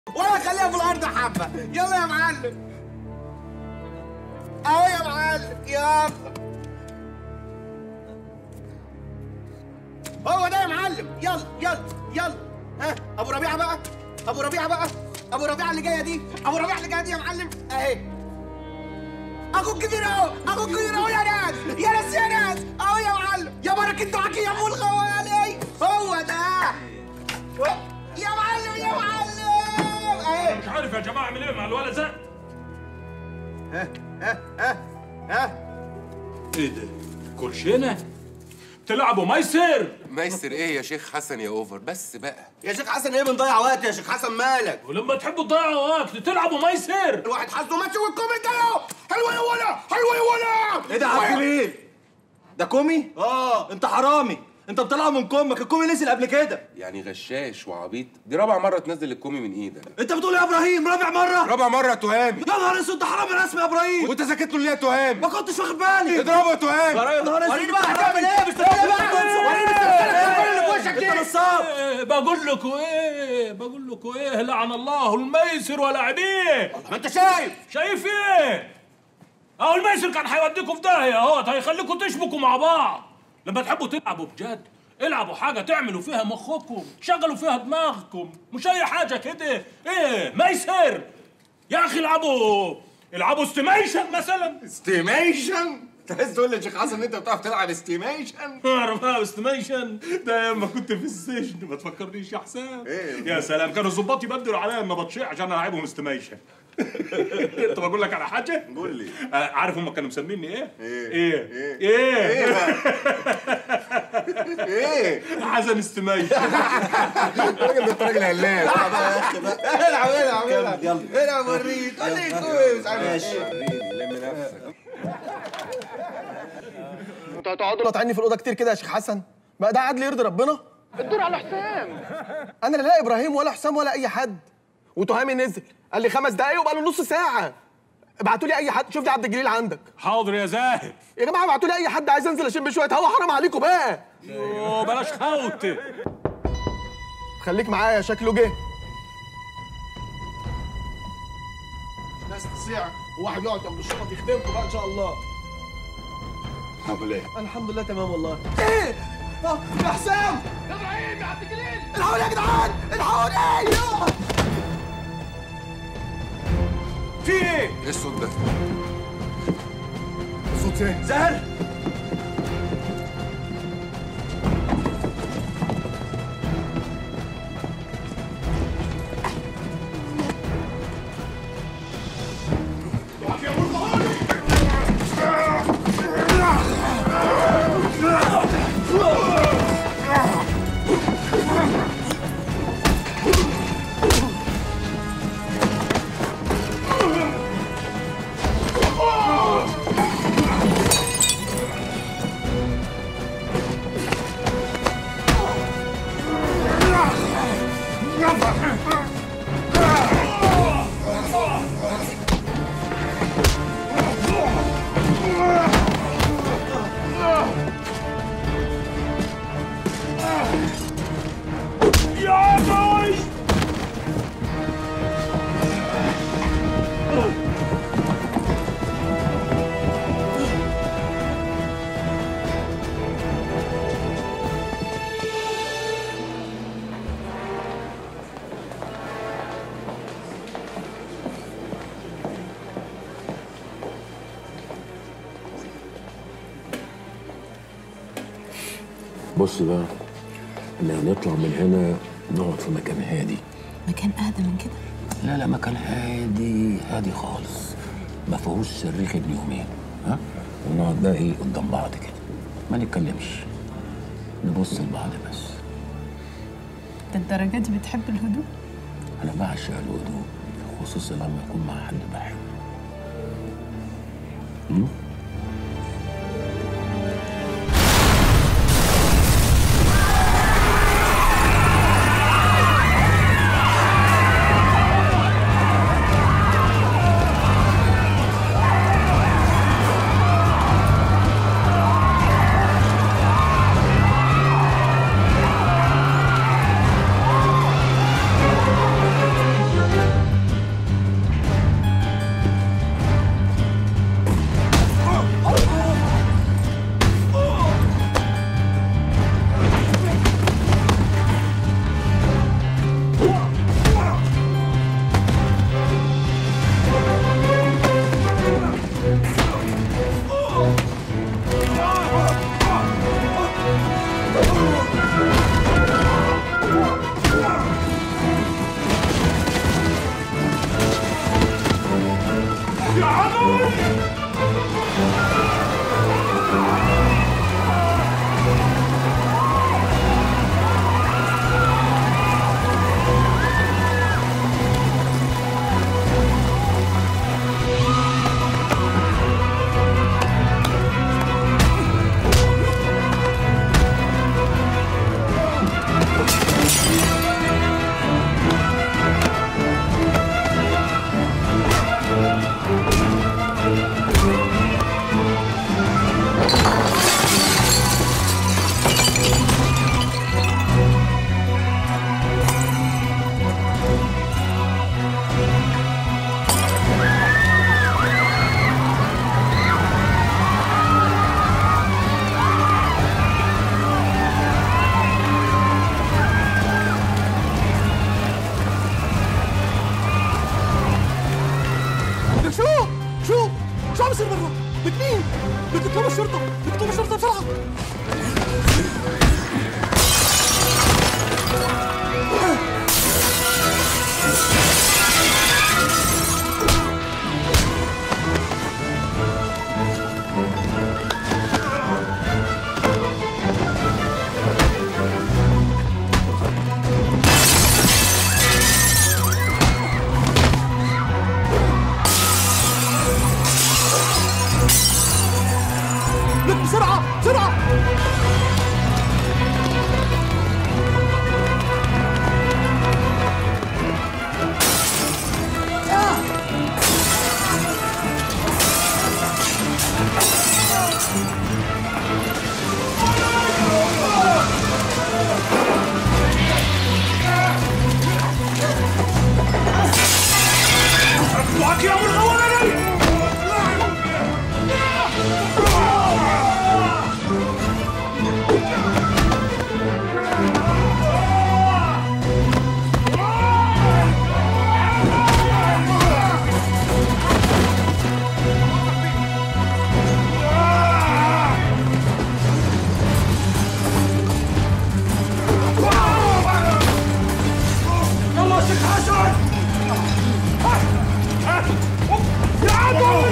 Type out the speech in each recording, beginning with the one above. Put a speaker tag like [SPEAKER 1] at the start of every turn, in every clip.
[SPEAKER 1] ولا خليها في الارض حبه يلا يا معلم اهو يا معلم يلا هو ده يا معلم يلا يلا يلا ها ابو ربيعه بقى ابو ربيعه بقى ابو ربيعه اللي جايه دي ابو ربيعه اللي جايه دي يا معلم اهي اخوك كبير اهو اخوك كبير اهو يا ناس يا ناس يا ناس اهو يا معلم يا بركه دعاك يا ابو الخوالي هو ده يا معلم يا معلم اهي
[SPEAKER 2] مش عارف يا جماعه اعمل ايه مع الولد ده
[SPEAKER 1] ها ها ها ها
[SPEAKER 2] ايه ده كلشينه تلعبوا ميسر
[SPEAKER 3] ميسر ايه يا شيخ حسن يا اوفر بس بقى
[SPEAKER 1] يا شيخ حسن ايه بنضيع وقت يا شيخ حسن مالك
[SPEAKER 2] ولما تحبوا تضيعوا وقت تلعبوا ميسر
[SPEAKER 1] الواحد حظه ماشي والكومي ده اهو حلوه يا ولا حلوه يا ولا
[SPEAKER 4] ايه ده يا عبد الجليل؟ ده كومي؟
[SPEAKER 1] اه
[SPEAKER 4] انت حرامي انت بتطلع من كومك الكومي نزل قبل كده
[SPEAKER 3] يعني غشاش وعبيط دي رابع مره تنزل الكومي من ايدك
[SPEAKER 4] انت بتقول يا ابراهيم رابع مره
[SPEAKER 3] رابع مره تهامي
[SPEAKER 4] يا نهار اسود ده حرامي رسمي يا ابراهيم
[SPEAKER 3] وانت ساكت له ليه يا تهامي
[SPEAKER 4] ما كنتش واخد بالي
[SPEAKER 3] اضربه يا تهامي
[SPEAKER 4] يا نهار اسود
[SPEAKER 1] وريني بقى هتعمل ايه مش وريني بقى وريني اللي في وشك
[SPEAKER 4] انت
[SPEAKER 1] دي
[SPEAKER 4] نصاب
[SPEAKER 2] إيه بقول لكم ايه بقول لكم ايه لعن الله الميسر ولاعبيه
[SPEAKER 1] ما انت شايف
[SPEAKER 2] شايف ايه اهو الميسر كان هيوديكم في داهيه اهوت هيخليكم تشبكوا مع بعض لما تحبوا تلعبوا بجد العبوا حاجة تعملوا فيها مخكم شغلوا فيها دماغكم مش أي حاجة كده إيه ميسر يا أخي العبوا العبوا استيميشن مثلا
[SPEAKER 1] استيميشن انت عايز تقول لي يا شيخ حسن ان انت بتعرف تلعب استيميشن
[SPEAKER 2] اعرف بقى استيميشن ده لما كنت في السجن ما تفكرنيش يا حسام
[SPEAKER 1] إيه؟
[SPEAKER 2] يا سلام كانوا الظباط يبدلوا عليا لما بطشيع عشان العبهم استيميشن انت بقول لك على حاجه
[SPEAKER 1] قول لي
[SPEAKER 2] آه، عارف هم كانوا مسميني ايه
[SPEAKER 1] إيه؟
[SPEAKER 2] ايه
[SPEAKER 1] ايه
[SPEAKER 2] ايه,
[SPEAKER 1] ايه بقى ايه
[SPEAKER 2] حسن استيميشن
[SPEAKER 1] الراجل ده راجل هلال العب يا اخي بقى العب العب العب يلا العب وريك قول لي كويس ماشي
[SPEAKER 3] لم نفسك
[SPEAKER 5] انتوا هتقعدوا تطعني في الاوضه كتير كده يا شيخ حسن بقى ده عدل يرضي ربنا الدور على حسام انا لا ابراهيم ولا حسام ولا اي حد وتهامي نزل قال لي خمس دقايق وبقى له نص ساعه ابعتوا لي اي حد شوف لي عبد الجليل عندك
[SPEAKER 2] حاضر يا زاهد
[SPEAKER 5] يا جماعه ابعتوا لي اي حد عايز انزل اشم شويه هوا حرام عليكم بقى
[SPEAKER 2] أوه، بلاش خوت
[SPEAKER 5] خليك معايا شكله جه ناس تصيع وواحد يقعد جنب الشرطه يخدمكم بقى ان شاء الله
[SPEAKER 1] عامل ايه
[SPEAKER 5] الحمد لله تمام والله ايه آه، يا حسام يا ابراهيم يا عبد الجليل الحقوني يا جدعان الحقوني آه.
[SPEAKER 1] في ايه
[SPEAKER 3] ايه الصوت ده
[SPEAKER 1] صوت ايه
[SPEAKER 4] زهر
[SPEAKER 2] يا بوي
[SPEAKER 6] بص بقى احنا هنطلع من هنا نقعد في مكان هادي
[SPEAKER 7] مكان اهدى من كده
[SPEAKER 6] لا لا مكان هادي هادي خالص ما فيهوش صريخ ابن يومين ها ونقعد بقى ايه قدام بعض كده ما نتكلمش نبص لبعض بس
[SPEAKER 7] للدرجه دي بتحب الهدوء
[SPEAKER 6] انا بعشق الهدوء خصوصا لما يكون مع حد بحبه
[SPEAKER 5] بتطلبوا الشرطه بتطلبوا الشرطه بسرعه لك بسرعه بسرعه
[SPEAKER 2] معك يا ابو الغوالي يلا يا شيخ حسن يا عمو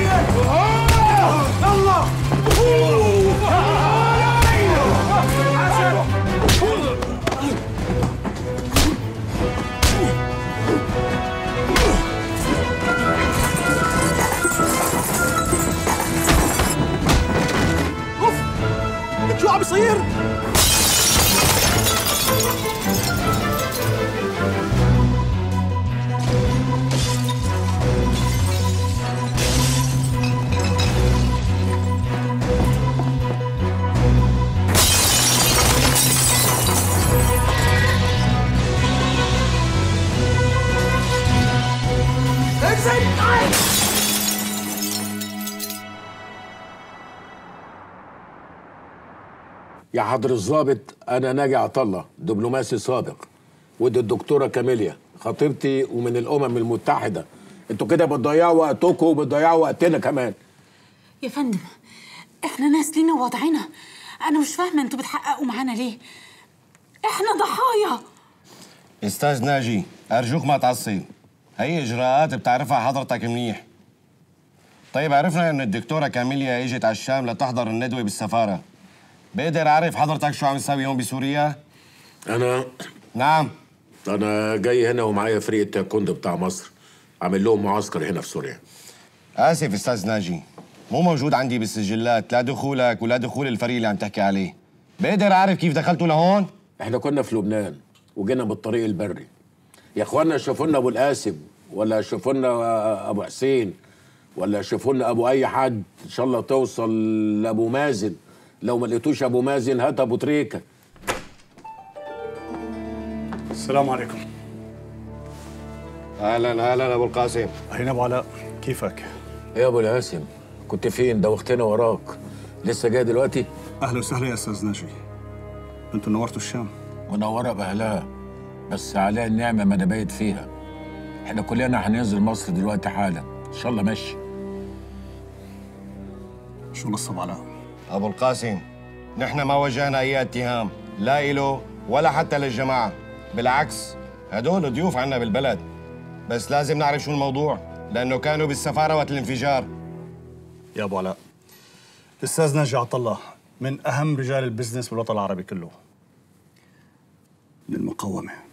[SPEAKER 2] يلا
[SPEAKER 5] لك شو عم يصير
[SPEAKER 6] يا حضر الضابط انا ناجي عطله دبلوماسي سابق ودي الدكتوره كاميليا خطيبتي ومن الامم المتحده انتوا كده بتضيعوا وقتكم وبتضيعوا وقتنا كمان
[SPEAKER 7] يا فندم احنا ناس لينا وضعنا انا مش فاهمه انتوا بتحققوا معانا ليه احنا ضحايا
[SPEAKER 8] استاذ ناجي ارجوك ما تعصب هي اجراءات بتعرفها حضرتك منيح طيب عرفنا ان الدكتوره كاميليا اجت على الشام لتحضر الندوه بالسفاره بقدر اعرف حضرتك شو عم تسوي هون بسوريا
[SPEAKER 6] انا
[SPEAKER 8] نعم
[SPEAKER 6] انا جاي هنا ومعايا فريق التايكوندو بتاع مصر عامل لهم معسكر هنا في سوريا
[SPEAKER 8] اسف استاذ ناجي مو موجود عندي بالسجلات لا دخولك ولا دخول الفريق اللي عم تحكي عليه بقدر اعرف كيف دخلتوا لهون
[SPEAKER 6] احنا كنا في لبنان وجينا بالطريق البري يا اخوانا شوفوا لنا ابو القاسم ولا شوفوا لنا ابو حسين ولا شوفوا لنا ابو اي حد ان شاء الله توصل لابو مازن لو ما لقيتوش ابو مازن هات ابو تريكه
[SPEAKER 9] السلام عليكم
[SPEAKER 8] اهلا اهلا ابو القاسم
[SPEAKER 9] أهلا أبو علاء كيفك؟
[SPEAKER 6] ايه يا ابو القاسم كنت فين دوختنا وراك لسه جاي دلوقتي
[SPEAKER 9] أهلا وسهلا يا أستاذ ناجي أنتوا نورتوا الشام
[SPEAKER 6] منوره باهلها بس عليها النعمه ما انا بايت فيها احنا كلنا هننزل مصر دلوقتي حالا ان شاء الله ماشي
[SPEAKER 9] شو نصب علاء؟
[SPEAKER 8] ابو القاسم نحن ما وجهنا اي اتهام لا إله ولا حتى للجماعه بالعكس هدول ضيوف عنا بالبلد بس لازم نعرف شو الموضوع لانه كانوا بالسفاره وقت الانفجار
[SPEAKER 9] يا أبو علاء الأستاذ ناجي عطلة من أهم رجال البزنس بالوطن العربي كله من المقاومة